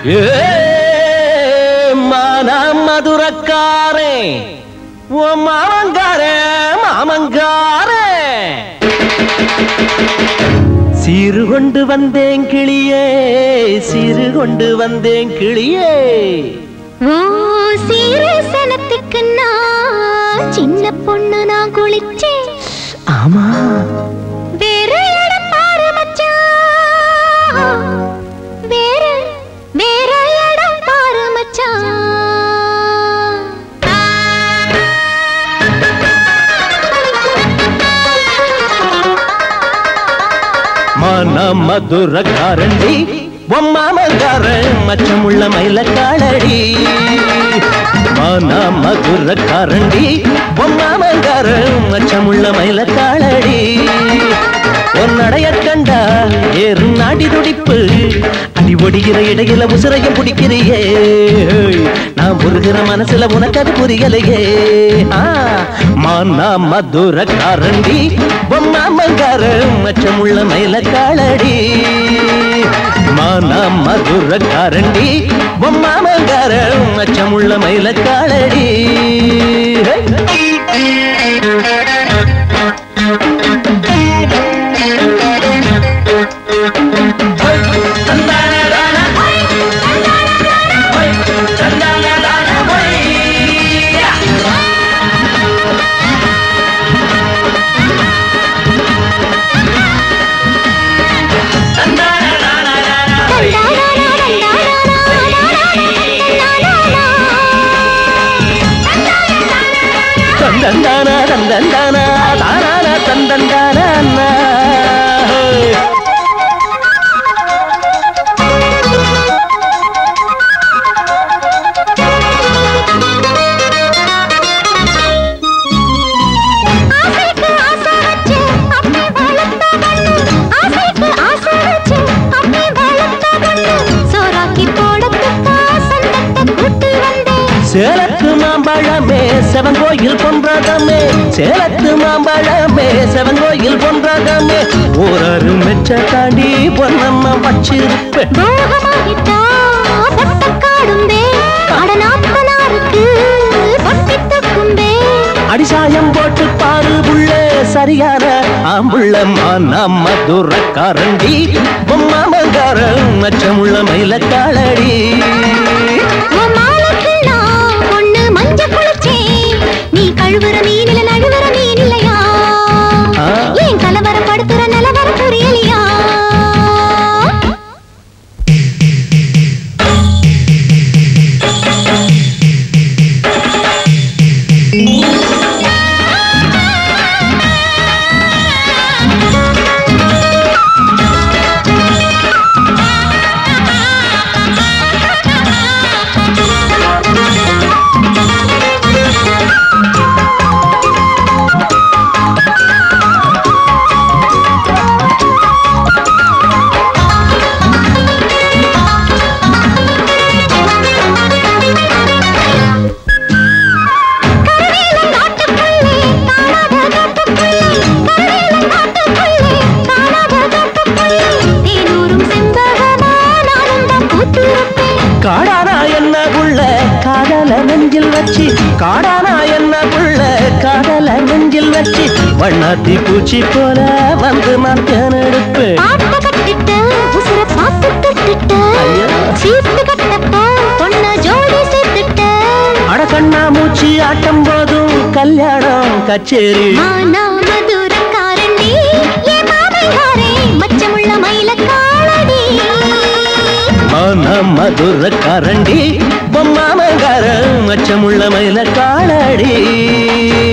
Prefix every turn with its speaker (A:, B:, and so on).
A: ஏ மான மதுரக்காரே ஓ மாமங்காரே மாமங்காரே சீரு கொண்டு வந்தேன் கிளியே சீரு கொண்டு வந்தேன் கிளியே
B: ஓ சீரசனத்துக்கு நான் சின்ன பொண்ணு நான் குளிச்சேன்
A: ஆமா
B: வேற இடம் பாரு மச்சான் வேற வேற இடம் பாரு மச்சான்
A: மான மதுரக்காரண்டி பொம்மாமங்கார மச்சமுள்ள மயிலக்காளடி மான மதுரக்காரண்டி பொம்மாமங்கார மச்சமுள்ள மயிலக்காளடி உன்னடைய கண்டா ஏறும் நாடி துடிப்பு அடி ஒடிகிற இடையில உசுரையும் பிடிக்கிறியே நான் முருகிற மனசுல உனக்கு அது புரியலையே ஆ, மானா மதுரக்காரண்டி பொம்மாமங்கார மச்சமுள்ள மயிலக்காளடி மானா மதுரக்காரண்டி பொம்மாமங்கார மச்சமுள்ள மயிலக்காளடி தந்தந்தானா தந்தந்தானா தானானா தந்தந்தானா
B: ஆசைக்கு ஆசை வச்சு அப்படி வளர்த்த கண்ணு ஆசைக்கு ஆசை வச்சு அப்படி வளர்த்த கண்ணு சோறாக்கி போடத்துக்கா சந்தத்தை கூட்டி வந்தேன்
A: சேலத்து மாம்பழமே செவங்கோயில் பொன்றதமே சேலத்து மாம்பழமே செவங்கோயில் பொன்றதமே ஊரரு மெச்ச தாண்டி பொன்னம்மா வச்சிருப்பேன்
B: மோகமாகிட்டா பொட்டக்காடும்பே அடநாப்பனாருக்கு பொட்டி தக்கும்பே
A: அடிசாயம் போட்டு பாரு புள்ள சரியான ஆம்புள்ள மானா மதுரக்காரண்டி பொம்மாமங்கார மச்சமுள்ள மயிலக்காளடி
B: உன் மாலைக்கு நான் பொண்ணு மஞ்ச குளிச்சேன் நீ கழுவுற மீனில நழுவுற மீன் இல்லையா
A: ஆ.
B: ஏன் கலவரம் படுத்துற நிலவரம் புரியலையா கருவேலம் காட்டுக்குள்ளே காணாத காட்டுக்குள்ளே கருவேலம் காட்டுக்குள்ளே காணாத காட்டுக்குள்ளே தேனூரும் செண்பகமா நானும் தான் பூத்திருப்பேன்
A: காடானா என்ன புள்ள காதல நெஞ்சில் வச்சு காடானா என்ன புள்ள காதல நெஞ்சில் வச்சு வண்ணாத்தி பூச்சி போல வந்து நான் தேனெடுப்பேன்
B: பாட்ட கட்டிட்ட உசுர பார்த்து கட்டிட்ட
A: ஐயோ.
B: சீட்டு கட்டப்ப பொண்ண ஜோடி சேர்த்துட்ட
A: அட கண்ணா மூச்சி ஆட்டம் போதும் கல்யாணம் கச்சேரி
B: மானா மதுரக்காரண்டி ஏ மாமையாரே மச்சமுள்ள மயில காலடி
A: மான மதுரக்காரண்டி பொம்மாமங்கார மச்சமுள்ள மயில காளடி